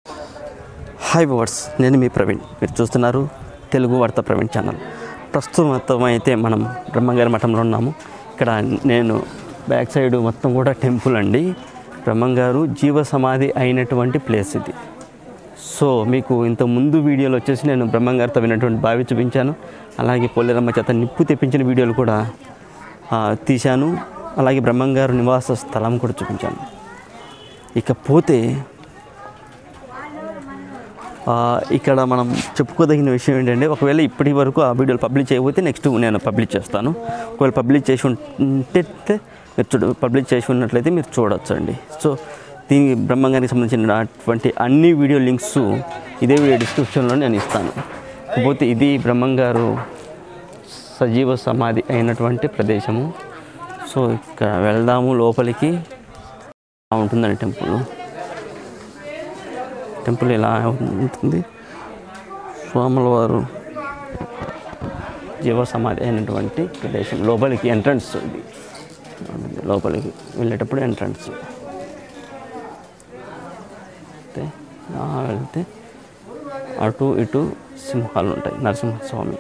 Hi words నేను మీ ప్రవీణ్ మీరు చూస్తున్నారు తెలుగు వార్త ప్రవీణ్ ఛానల్ ప్రస్తుతం మొత్తం అయితే మనం బ్రహ్మంగారి మఠంలో ఉన్నాము ఇక్కడ నేను బ్యాక్ సైడ్ మొత్తం కూడా టెంపుల్ అండి బ్రహ్మంగారు జీవ సమాధి అయినటువంటి ప్లేస్ ఇది సో మీకు ఇంత ముందు వీడియోలో వచ్చేసి నేను బ్రహ్మంగారితో విన్నటువంటి బావి చూపించాను అలాగే పోలేరమ్మ చేత నిప్పు తెప్పించిన వీడియోలు కూడా ఆ, తీశాను అలాగే బ్రహ్మంగారు నివాస స్థలం కూడా చూపించాను ఇకపోతే ఆ, ఇక్కడ మనం చెప్పుకోదగిన విషయం ఏంటంటే ఒకవేళ ఇప్పటి వరకు ఆ వీడియోలు పబ్లిష్ చేయకపోతే నెక్స్ట్ నేను పబ్లిష్ చేస్తాను ఒకవేళ పబ్లిష్ చేసి ఉంటే మీరు చూడ పబ్లిష్ చేసి ఉన్నట్లయితే మీరు చూడొచ్చు అండి సో దీనికి బ్రహ్మంగారికి సంబంధించినటువంటి అన్ని వీడియో లింక్స్ ఇదే వీడియో డిస్క్రిప్షన్లో నేను ఇస్తాను కాకపోతే ఇది బ్రహ్మంగారు సజీవ సమాధి అయినటువంటి ప్రదేశము సో ఇక్కడ వెళ్దాము లోపలికి ఇలా ఉంటుందండి టెంపుల్ టెంపుల్ ఇలా ఉంటుంది స్వాముల వారు జీవ సమాధి అయినటువంటి ప్రదేశం లోపలికి ఎంట్రన్స్ ఇది లోపలికి వెళ్ళేటప్పుడు ఎంట్రన్స్ అయితే ఆ వెళ్తే అటు ఇటు సింహాలు ఉంటాయి నరసింహస్వామి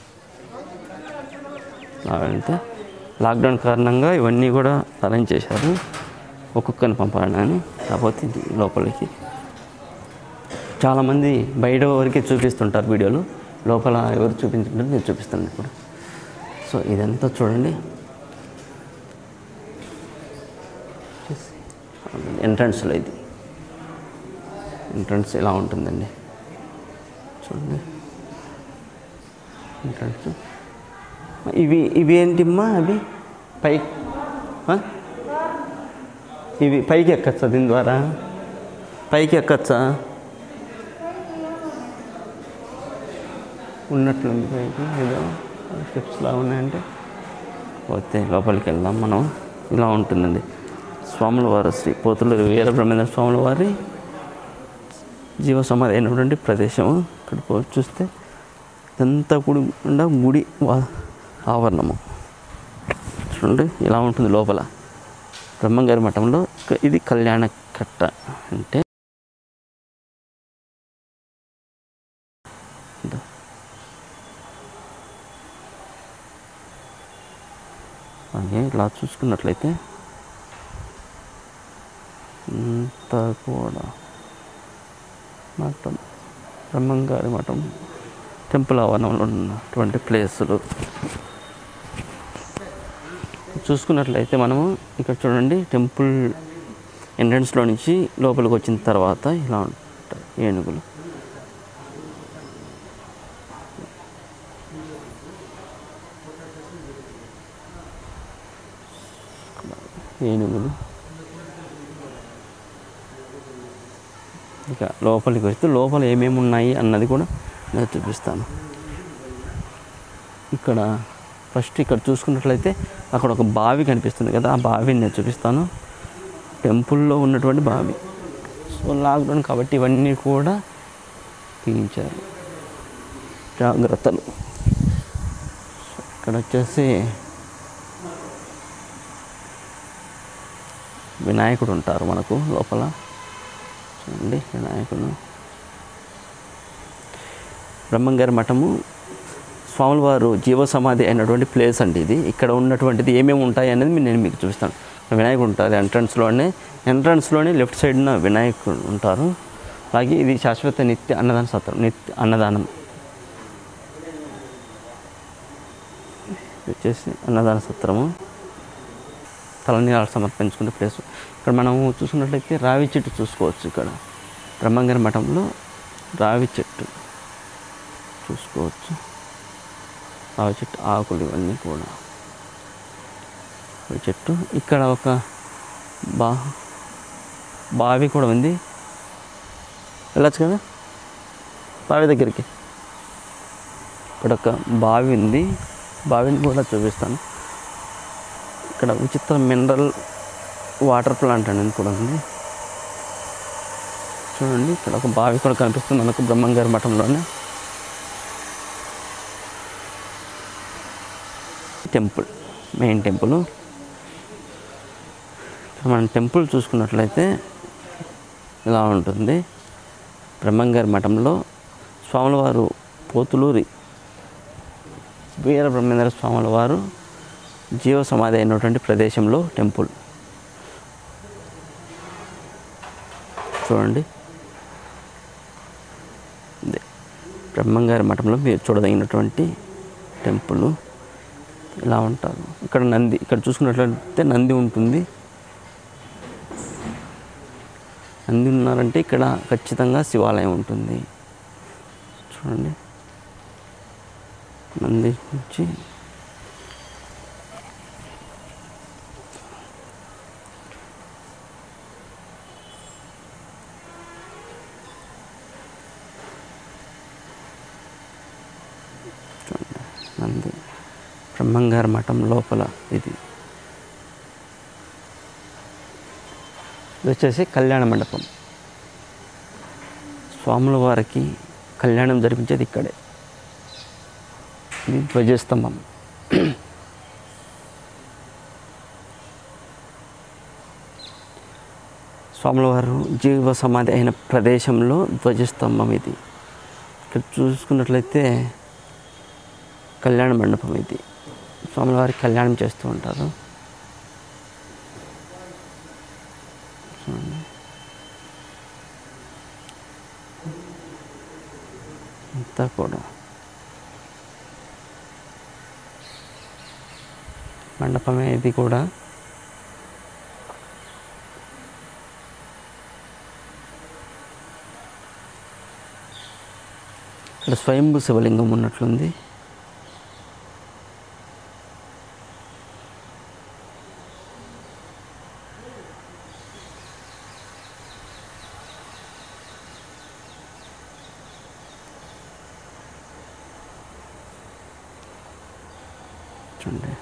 అలా వెళ్తే లాక్డౌన్ కారణంగా ఇవన్నీ కూడా తరలించేశారు ఒక్కొక్కరిని పంపాలని కాకపోతే ఇది లోపలికి చాలామంది బయట వరకే చూపిస్తుంటారు వీడియోలు లోపల ఎవరు చూపించుకుంటారు నేను చూపిస్తాను ఇప్పుడు సో ఇదంతా చూడండి ఎంట్రన్స్లో ఇది ఎంట్రన్స్ ఇలా ఉంటుందండి చూడండి ఎంట్రన్స్ ఇవి ఇవి ఏంటిమ్మా అవి పై ఆ? ఇవి పైకి ఎక్కచ్చా దీని ద్వారా పైకి ఎక్కచ్చా ఉన్నట్లుంది పైకి ఏదో స్టెప్స్ లా ఉన్నాయంటే పోతే లోపలికి వెళ్దాం మనం ఇలా ఉంటుందండి స్వాముల వారు శ్రీ పోతులూరు వీరబ్రహ్మేంద్ర స్వాముల వారి జీవ సమాధి అయినటువంటి ప్రదేశము ఇక్కడ పో- చూస్తే ఇదంతా కూడి ఉండ గుడి వా- ఆవరణము చూడండి ఇలా ఉంటుంది లోపల బ్రహ్మంగారి మఠంలో క- ఇది కళ్యాణ కట్ట అంటే ఇదో. అలాగే ఇలా చూసుకున్నట్లయితే ఇంత కూడా మఠం బ్రహ్మంగారి మఠం టెంపుల్ ఆవరణంలో ఉన్నటువంటి ప్లేసులు చూసుకున్నట్లయితే మనము ఇక్కడ చూడండి టెంపుల్ ఎంట్రన్స్లో నుంచి లోపలికి వచ్చిన తర్వాత ఇలా ఉంటాయి ఏనుగులు ఏనుగులు ఇక లోపలికి వస్తే లోపల ఏమేమి ఉన్నాయి అన్నది కూడా నేను చూపిస్తాను ఇక్కడ ఫస్ట్ ఇక్కడ చూసుకున్నట్లయితే అక్కడ ఒక బావి కనిపిస్తుంది కదా ఆ బావిని నేను చూపిస్తాను టెంపుల్లో ఉన్నటువంటి బావి సో లాక్డౌన్ కాబట్టి ఇవన్నీ కూడా తీయించారు జాగ్రత్తలు సో ఇక్కడ వచ్చేసి వినాయకుడు ఉంటారు మనకు లోపల చూడండి వినాయకుడు బ్రహ్మంగారి మఠము స్వాముల వారు జీవ సమాధి అయినటువంటి ప్లేస్ అండి ఇది ఇక్కడ ఉన్నటువంటిది ఏమేమి ఉంటాయి అనేది మీ- నేను మీకు చూపిస్తాను వినాయకుడు ఉంటారు ఎంట్రన్స్లోనే ఎంట్రన్స్లోనే లెఫ్ట్ సైడ్న వినాయకుడు ఉంటారు అలాగే ఇది శాశ్వత నిత్య అన్నదాన సత్రం నిత్య అన్నదానం ఇది వచ్చేసి అన్నదాన సత్రము తలనీలాలు సమర్పించుకునే ప్లేస్ ఇక్కడ మనం చూసుకున్నట్లయితే రావి చెట్టు చూసుకోవచ్చు ఇక్కడ బ్రహ్మంగారి మఠంలో రావి చెట్టు చూసుకోవచ్చు రావి చెట్టు ఆకులు ఇవన్నీ కూడా రావి చెట్టు ఇక్కడ ఒక బా బావి కూడా ఉంది వెళ్ళచ్చు కదా బావి దగ్గరికి ఇక్కడ ఒక బావి ఉంది బావిని కూడా చూపిస్తాను ఇక్కడ విచిత్ర మినరల్ వాటర్ ప్లాంట్ అనేది కూడా ఉంది చూడండి ఇక్కడ ఒక బావి కూడా కనిపిస్తుంది మనకు బ్రహ్మంగారి మఠంలోనే టెంపుల్ మెయిన్ టెంపుల్ ఇక్కడ మనం టెంపుల్ చూసుకున్నట్లయితే ఇలా ఉంటుంది బ్రహ్మంగారి మఠంలో స్వాముల వారు పోతులూరి వీర బ్రహ్మేంద్ర స్వాముల వారు జీవ సమాధి అయినటువంటి ప్రదేశంలో టెంపుల్ చూడండి ఇదే బ్రహ్మంగారి మఠంలో మీరు చూడదగినటువంటి టెంపుల్ ఇలా ఉంటారు ఇక్కడ నంది ఇక్కడ చూసుకున్నట్లయితే నంది ఉంటుంది నంది ఉన్నారంటే ఇక్కడ ఖచ్చితంగా శివాలయం ఉంటుంది చూడండి నంది నుంచి చూడండి నంది బ్రహ్మంగారి మఠం లోపల ఇది ఇది వచ్చేసి కళ్యాణ మండపం స్వాముల వారికి కళ్యాణం జరిపించేది ఇక్కడే ఇది ధ్వజస్తంభం స్వాముల వారు జీవ సమాధి అయిన ప్రదేశంలో ధ్వజస్తంభం ఇది ఇక్కడ చూసుకున్నట్లయితే కళ్యాణ మండపం ఇది స్వాముల వారికి కళ్యాణం చేస్తూ ఉంటారు చూడండి. అంతా కూడా మండపమే ఇది కూడా ఇక్కడ స్వయంభూ శివలింగం ఉన్నట్లుంది చూడండి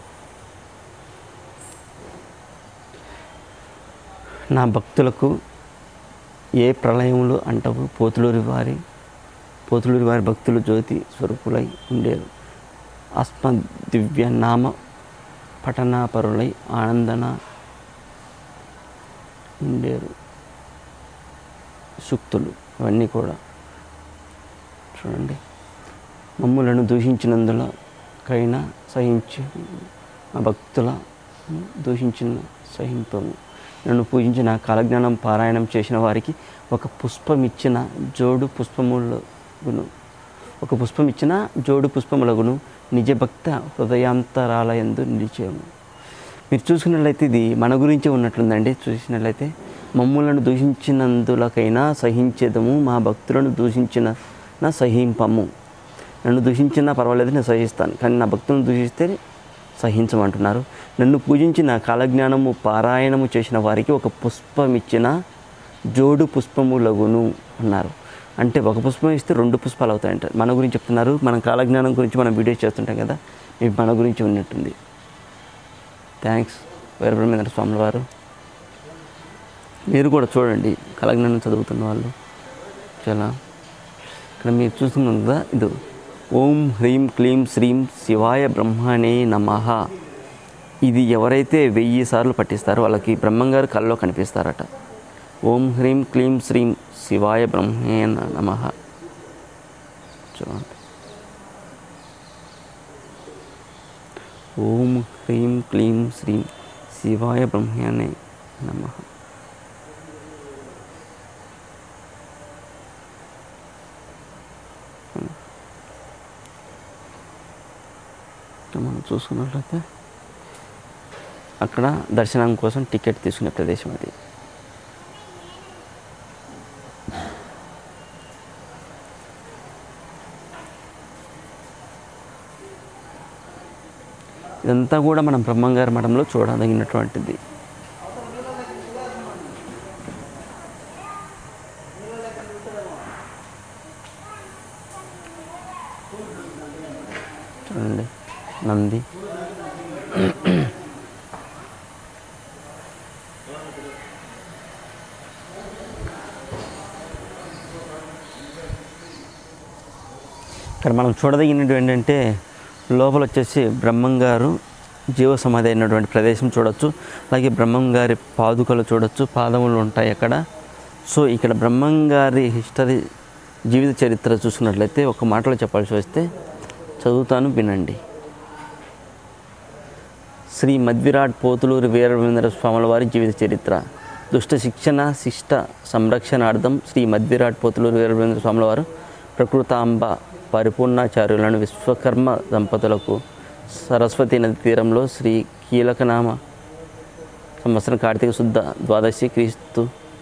నా భక్తులకు ఏ ప్రళయములు అంటవు పోతులూరి వారి పోతులూరి వారి భక్తులు జ్యోతి స్వరూపులై ఉండేరు ఆత్మ దివ్య నామ పఠనాపరులై ఆనందన ఉండేరు సూక్తులు అవన్నీ కూడా చూడండి మమ్ములను దూషించినందులకైనా సహించి మా భక్తుల దూషించిన సహింపము నన్ను పూజించిన కాలజ్ఞానం పారాయణం చేసిన వారికి ఒక పుష్పం ఇచ్చిన జోడు పుష్పములగును ఒక పుష్పం ఇచ్చిన జోడు పుష్పములగును నిజ భక్త హృదయాంతరాలయందు నిలిచేము మీరు చూసుకున్నట్లయితే ఇది మన గురించే ఉన్నట్లుందండి చూసినట్లయితే మమ్ములను దూషించినందులకైనా సహించేదము మా భక్తులను దూషించిన నా సహింపము నన్ను దూషించినా పర్వాలేదు నేను సహిస్తాను కానీ నా భక్తులను దూషిస్తే సహించమంటున్నారు నన్ను పూజించిన కాలజ్ఞానము పారాయణము చేసిన వారికి ఒక పుష్పం ఇచ్చిన జోడు పుష్పములగును అన్నారు అంటే ఒక పుష్పం ఇస్తే రెండు పుష్పాలు అవుతాయంట మన గురించి చెప్తున్నారు మన కాలజ్ఞానం గురించి మనం వీడియోస్ చేస్తుంటాం కదా ఇవి మన గురించి ఉన్నట్టుంది థ్యాంక్స్ వీరబ్రహ్మేంద్ర స్వాముల వారు మీరు కూడా చూడండి కాలజ్ఞానం చదువుతున్న వాళ్ళు చాలా ఇక్కడ మీరు చూస్తున్నారు కదా ఇది ఓం హ్రీం క్లీం శ్రీం శివాయ బ్రహ్మణే నమః ఇది ఎవరైతే వెయ్యి సార్లు పట్టిస్తారో వాళ్ళకి బ్రహ్మంగారు కల్లో కనిపిస్తారట ఓం హ్రీం క్లీం శ్రీం శివాయ బ్రహ్మే నమః చూడండి ఓం హ్రీం క్లీం శ్రీం శివాయ బ్రహ్మణే నమః ఇక్కడ మనం చూసుకున్నట్లయితే అక్కడ దర్శనం కోసం టికెట్ తీసుకునే ప్రదేశం అది ఇదంతా కూడా మనం బ్రహ్మంగారి మఠంలో చూడదగినటువంటిది చూడండి నంది ఇక్కడ మనం చూడదగినటువంటి ఏంటంటే లోపల వచ్చేసి బ్రహ్మంగారు జీవ సమాధి అయినటువంటి ప్రదేశం చూడొచ్చు అలాగే బ్రహ్మంగారి పాదుకలు చూడొచ్చు పాదములు ఉంటాయి అక్కడ సో ఇక్కడ బ్రహ్మంగారి హిస్టరీ జీవిత చరిత్ర చూసుకున్నట్లయితే ఒక మాటలో చెప్పాల్సి వస్తే చదువుతాను వినండి శ్రీ మధ్విరాట్ పోతులూరి వీరభేంద్ర స్వాముల వారి జీవిత చరిత్ర దుష్ట శిక్షణ శిష్ట సంరక్షణార్థం శ్రీ మధ్విరాట్ పోతులూరి వీరభేంద్ర స్వాముల వారు ప్రకృతాంబ పరిపూర్ణాచార్యులను విశ్వకర్మ దంపతులకు సరస్వతి నది తీరంలో శ్రీ కీలకనామ సంవత్సరం కార్తీక శుద్ధ ద్వాదశి క్రీస్తు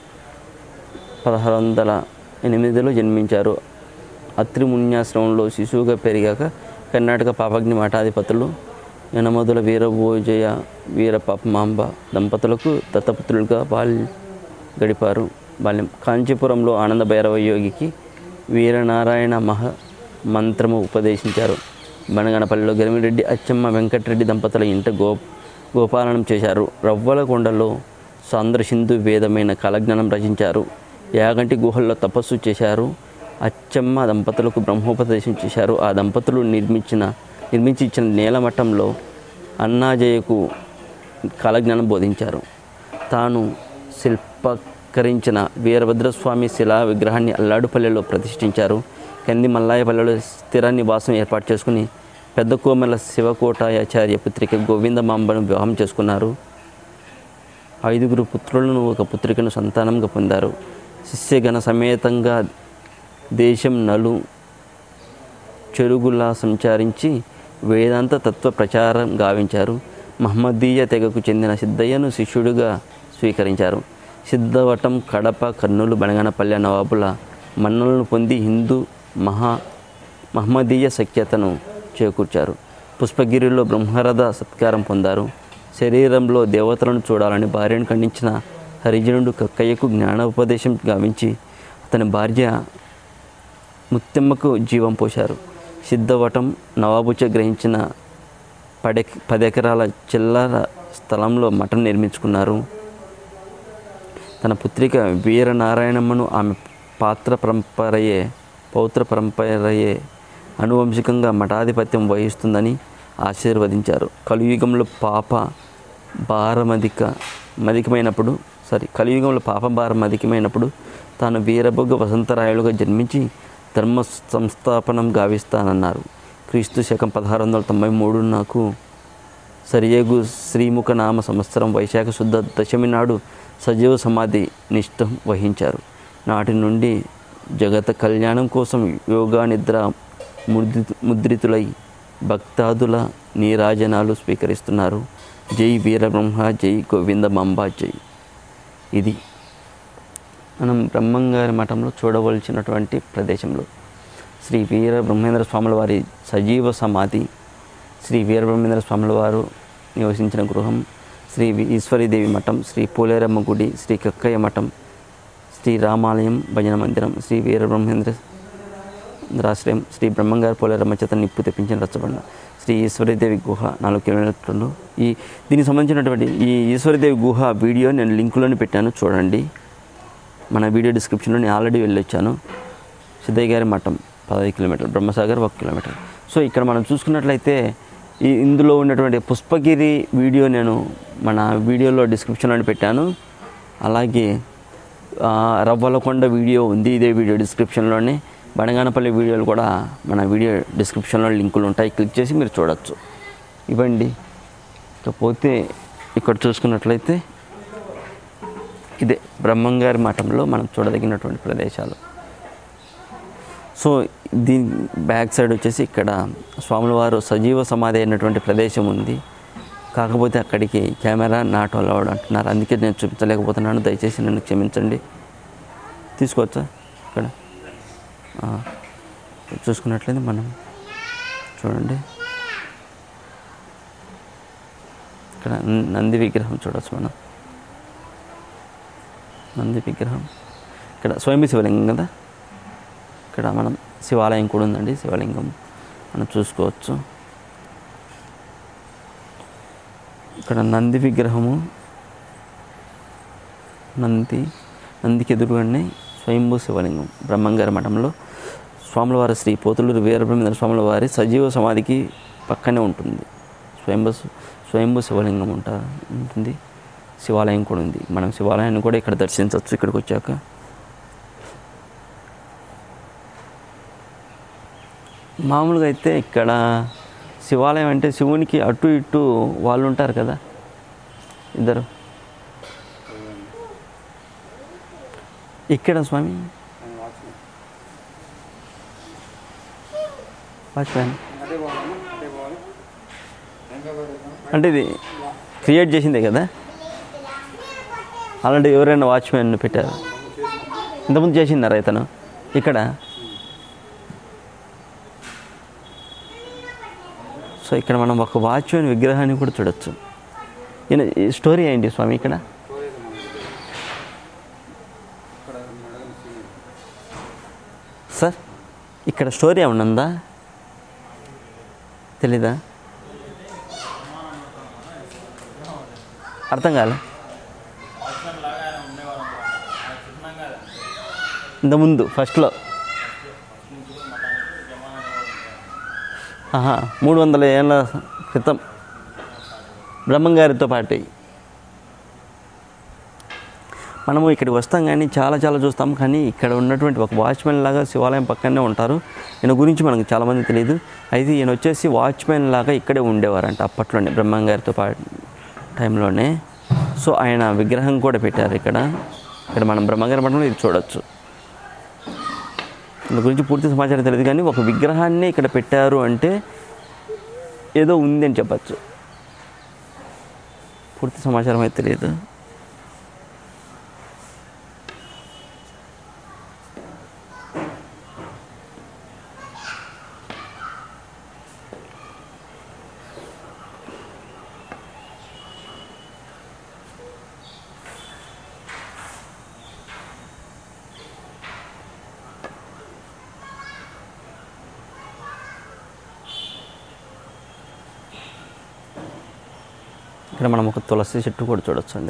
పదహారు వందల ఎనిమిదిలో జన్మించారు అత్రిమున్యాశ్రమంలో శిశువుగా పెరిగాక కర్ణాటక పాపగ్ని మఠాధిపతులు యనమదుల వీరభోజయ వీరపాపమాంబ దంపతులకు దత్తపుత్రులుగా బాల్య గడిపారు బాల్యం కాంచీపురంలో ఆనంద భైరవ యోగికి వీరనారాయణ మహ మంత్రము ఉపదేశించారు బనగనపల్లిలో గరిమిరెడ్డి అచ్చమ్మ వెంకటరెడ్డి దంపతుల ఇంట గో గోపాలనం చేశారు రవ్వలకొండలో సాంద్ర సింధు వేదమైన కలజ్ఞానం రచించారు యాగంటి గుహల్లో తపస్సు చేశారు అచ్చమ్మ దంపతులకు బ్రహ్మోపదేశం చేశారు ఆ దంపతులు నిర్మించిన నిర్మించి ఇచ్చిన నేలమట్టంలో అన్నాజయ్యకు కాలజ్ఞానం బోధించారు తాను శిల్పకరించిన వీరభద్రస్వామి శిలా విగ్రహాన్ని అల్లాడుపల్లెలో ప్రతిష్ఠించారు కంది మల్లాయపల్లెలో స్థిర నివాసం ఏర్పాటు చేసుకుని పెద్ద కోమెల శివకోటాయాచార్య పుత్రిక గోవిందమాంబను వివాహం చేసుకున్నారు ఐదుగురు పుత్రులను ఒక పుత్రికను సంతానంగా పొందారు శిష్యగణ సమేతంగా దేశం నలు చెరుగులా సంచరించి వేదాంత తత్వ ప్రచారం గావించారు మహమ్మదీయ తెగకు చెందిన సిద్ధయ్యను శిష్యుడిగా స్వీకరించారు సిద్ధవటం కడప కర్నూలు బనగనపల్లె నవాబుల మన్నలను పొంది హిందూ మహా మహమ్మదీయ సఖ్యతను చేకూర్చారు పుష్పగిరిలో బ్రహ్మరథ సత్కారం పొందారు శరీరంలో దేవతలను చూడాలని భార్యను ఖండించిన హరిజనుడు కక్కయ్యకు జ్ఞానోపదేశం గావించి అతని భార్య ముత్తెమ్మకు జీవం పోశారు సిద్ధవటం నవాబుచ గ్రహించిన పడె పదెకరాల చిల్లర స్థలంలో మఠం నిర్మించుకున్నారు తన పుత్రిక వీరనారాయణమ్మను ఆమె పాత్ర పరంపరయే పౌత్ర పరంపరయే అనువంశికంగా మఠాధిపత్యం వహిస్తుందని ఆశీర్వదించారు కలియుగంలో పాప భారమధిక మధికమైనప్పుడు సారీ కలియుగంలో పాప భారం అధికమైనప్పుడు తాను వీరభోగ వసంతరాయులుగా జన్మించి ధర్మ సంస్థాపనం గావిస్తానన్నారు క్రీస్తు శకం పదహారు వందల తొంభై మూడు నాకు సరియేగు శ్రీముఖ నామ సంవత్సరం వైశాఖ శుద్ధ దశమి నాడు సజీవ సమాధి నిష్ఠ వహించారు నాటి నుండి జగత కళ్యాణం కోసం యోగా నిద్ర ముద్రి ముద్రితులై భక్తాదుల నీరాజనాలు స్వీకరిస్తున్నారు జై వీరబ్రహ్మ జై గోవిందమాంబ జై ఇది మనం బ్రహ్మంగారి మఠంలో చూడవలసినటువంటి ప్రదేశంలో శ్రీ వీర బ్రహ్మేంద్ర స్వాముల వారి సజీవ సమాధి శ్రీ వీరబ్రహ్మేంద్ర స్వాముల వారు నివసించిన గృహం శ్రీ వి- ఈశ్వరీదేవి మఠం శ్రీ పోలేరమ్మ గుడి శ్రీ కక్కయ్య మఠం శ్రీ రామాలయం భజన మందిరం శ్రీ వీరబ్రహ్మేంద్ర రాశ్రయం శ్రీ బ్రహ్మంగారి పోలేరమ్మ చేత నిప్పు తెప్పించిన రచ్చబండ శ్రీ ఈశ్వరీదేవి గుహ నాలుగు కిలోమీటర్లు ఈ దీనికి సంబంధించినటువంటి ఈ ఈశ్వరీదేవి గుహ వీడియో నేను లింకులోనే పెట్టాను చూడండి మన వీడియో డిస్క్రిప్షన్లో నేను ఆల్రెడీ వెళ్ళొచ్చాను సిద్ధయ్య గారి మఠం పదహైదు కిలోమీటర్లు బ్రహ్మసాగర్ ఒక కిలోమీటర్ సో ఇక్కడ మనం చూసుకున్నట్లయితే ఈ ఇందులో ఉన్నటువంటి పుష్పగిరి వీడియో నేను మన వీడియోలో డిస్క్రిప్షన్లో పెట్టాను అలాగే ఆ, రవ్వలకొండ వీడియో ఉంది ఇదే వీడియో డిస్క్రిప్షన్లోనే బనగానపల్లి వీడియోలు కూడా మన వీడియో డిస్క్రిప్షన్లో లింకులు ఉంటాయి క్లిక్ చేసి మీరు చూడొచ్చు ఇవ్వండి ఇకపోతే ఇక్కడ చూసుకున్నట్లయితే ఇదే బ్రహ్మంగారి మఠంలో మనం చూడదగినటువంటి ప్రదేశాలు సో దీని బ్యాక్ సైడ్ వచ్చేసి ఇక్కడ స్వాముల వారు సజీవ సమాధి అయినటువంటి ప్రదేశం ఉంది కాకపోతే అక్కడికి కెమెరా నాట్ అలౌడ్ అంటున్నారు అందుకే నేను చూపించలేకపోతున్నాను దయచేసి నన్ను క్షమించండి తీసుకోవచ్చా ఇక్కడ ఆ, చూసుకున్నట్లయితే మనం చూడండి ఇక్కడ నంది విగ్రహం చూడవచ్చు మనం నంది విగ్రహం ఇక్కడ స్వయంభూ శివలింగం కదా ఇక్కడ మనం శివాలయం కూడా ఉందండి శివలింగం మనం చూసుకోవచ్చు ఇక్కడ నంది విగ్రహము నంది నందికి ఎదురుగానే స్వయంభూ శివలింగం బ్రహ్మంగారి మఠంలో స్వాముల వారి శ్రీ పోతులూరు వీరబ్రహ్మేంద్ర స్వాముల వారి సజీవ సమాధికి పక్కనే ఉంటుంది స్వయంభూ స్వయంభూ శివలింగం ఉంటా ఉంటుంది శివాలయం కూడా ఉంది మనం శివాలయాన్ని కూడా ఇక్కడ దర్శించవచ్చు ఇక్కడికి వచ్చాక మామూలుగా అయితే ఇక్కడ శివాలయం అంటే శివునికి అటు ఇటు వాళ్ళు ఉంటారు కదా ఇద్దరు ఇక్కడ స్వామి వాచ్మ్యాన్ అంటే ఇది క్రియేట్ చేసిందే కదా అలాంటి ఎవరైనా వాచ్మ్యాన్ పెట్టారు ఇంతకుముందు చేసిందారా ఇతను ఇక్కడ సో ఇక్కడ మనం ఒక వాచ్మ్యాన్ విగ్రహాన్ని కూడా చూడొచ్చు ఈయన ఈ స్టోరీ ఏంటి స్వామి ఇక్కడ సార్ ఇక్కడ స్టోరీ ఏమన్నా ఉందా తెలీదా అర్థం కాలే ఇంతకుముందు ఫస్ట్లో ఆహా మూడు వందల ఏళ్ళ క్రితం బ్రహ్మంగారితో పాటు మనము ఇక్కడికి వస్తాం కానీ చాలా చాలా చూస్తాం కానీ ఇక్కడ ఉన్నటువంటి ఒక వాచ్మెన్ లాగా శివాలయం పక్కనే ఉంటారు ఈయన గురించి మనకు చాలామంది తెలియదు అయితే ఈయన వచ్చేసి వాచ్మెన్ లాగా ఇక్కడే ఉండేవారంట అప్పట్లోనే బ్రహ్మంగారితో పాటు టైంలోనే సో ఆయన విగ్రహం కూడా పెట్టారు ఇక్కడ ఇక్కడ మనం బ్రహ్మంగారి మఠంలో ఇది చూడొచ్చు దాని గురించి పూర్తి సమాచారం తెలియదు కానీ ఒక విగ్రహాన్ని ఇక్కడ పెట్టారు అంటే ఏదో ఉంది అని చెప్పచ్చు పూర్తి సమాచారం అయితే తెలియదు ఇక్కడ మనం ఒక తులసి చెట్టు కూడా చూడొచ్చండి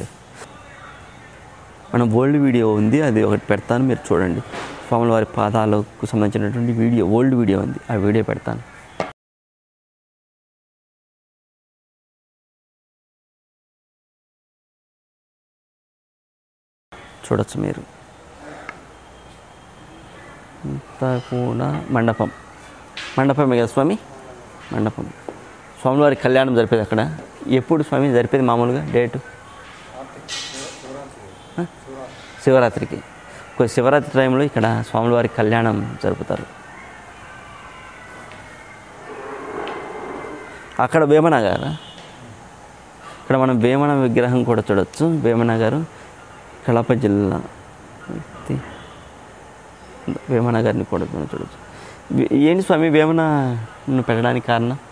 మన ఓల్డ్ వీడియో ఉంది అది ఒకటి పెడతాను మీరు చూడండి స్వాముల వారి పాదాలకు సంబంధించినటువంటి వీడియో ఓల్డ్ వీడియో ఉంది ఆ వీడియో పెడతాను చూడొచ్చు మీరు ఇంతా కూడా మండపం మండపమే కదా స్వామి మండపం స్వామివారి కళ్యాణం జరిపేది అక్కడ ఎప్పుడు స్వామి జరిపేది మామూలుగా డేటు ఆ? శివరాత్రికి ఒక శివరాత్రి టైంలో ఇక్కడ స్వామివారి కళ్యాణం జరుపుతారు అక్కడ వేమన గారు ఇక్కడ మనం వేమన విగ్రహం కూడా చూడొచ్చు వేమన గారు కడప జిల్లా వ్యక్తి. వేమన గారిని కూడా మనం చూడొచ్చు వే- ఏంటి స్వామి వేమన పెట్టడానికి కారణం